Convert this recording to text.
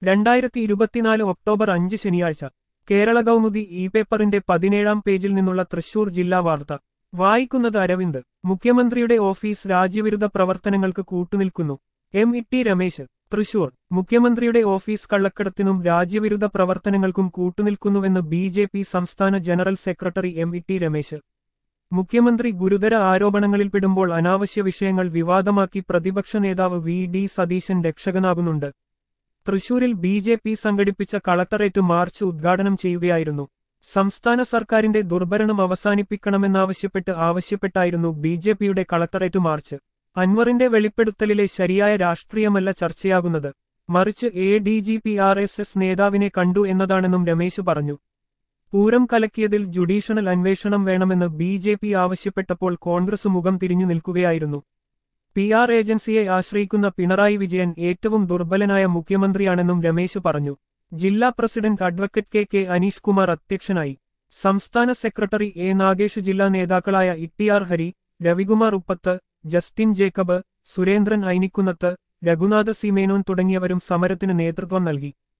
രണ്ടായിരത്തി ഇരുപത്തിനാല് ഒക്ടോബർ അഞ്ച് ശനിയാഴ്ച കേരള കൗമുദി ഇ പേപ്പറിന്റെ പതിനേഴാം പേജിൽ നിന്നുള്ള തൃശൂർ ജില്ലാ വാർത്ത വായിക്കുന്നത് അരവിന്ദ് മുഖ്യമന്ത്രിയുടെ ഓഫീസ് രാജ്യവിരുദ്ധ പ്രവർത്തനങ്ങൾക്ക് കൂട്ടുനിൽക്കുന്നു M E T Ramesh Thrissur മുഖ്യമന്ത്രിയുടെ ഓഫീസ് കള്ളക്കടത്തിനും രാജ്യവിരുദ്ധ പ്രവർത്തനങ്ങൾക്കും കൂട്ടുനിൽക്കുന്നുവെന്ന് ബി ജെ പി സംസ്ഥാന general secretary M E T Ramesh മുഖ്യമന്ത്രി ഗുരുതര ആരോപണങ്ങളിൽപ്പെടുമ്പോൾ അനാവശ്യ വിഷയങ്ങൾ വിവാദമാക്കി പ്രതിപക്ഷ നേതാവ് വി ഡി സതീശൻ രക്ഷകനാകുന്നുണ്ട് തൃശൂരിൽ ബി ജെ പി സംഘടിപ്പിച്ച കളക്ടറേറ്റ് മാർച്ച് ഉദ്ഘാടനം ചെയ്യുകയായിരുന്നു സംസ്ഥാന സർക്കാരിന്റെ ദുർഭരണം അവസാനിപ്പിക്കണമെന്നാവശ്യപ്പെട്ട് ആവശ്യപ്പെട്ടായിരുന്നു ബി ജെ പിയുടെ കളക്ടറേറ്റ് മാർച്ച് അൻവറിന്റെ വെളിപ്പെടുത്തലിലെ ശരിയായ രാഷ്ട്രീയമല്ല ചർച്ചയാകുന്നത് മറിച്ച് A D G P R S S നേതാവിനെ കണ്ടു എന്നതാണെന്നും രമേശ് പറഞ്ഞു പൂരം കലക്കിയതിൽ ജുഡീഷ്യണൽ അന്വേഷണം വേണമെന്ന് ബി ജെ പി ആവശ്യപ്പെട്ടപ്പോൾ കോൺഗ്രസ് മുഖം തിരിഞ്ഞു നിൽക്കുകയായിരുന്നു പി ആർ ഏജൻസിയെ ആശ്രയിക്കുന്ന പിണറായി വിജയൻ ഏറ്റവും ദുർബലനായ മുഖ്യമന്ത്രിയാണെന്നും രമേശ് പറഞ്ഞു ജില്ലാ president advocate K K Aneesh Kumar അധ്യക്ഷനായി സംസ്ഥാന സെക്രട്ടറി എ നാഗേഷ് ജില്ലാ നേതാക്കളായ Ittiyar Hari Ravikumar Uppath Justin Jacob Surendran Ainikkunnath Raghunatha C Menon തുടങ്ങിയവരും സമരത്തിന് നേതൃത്വം നൽകി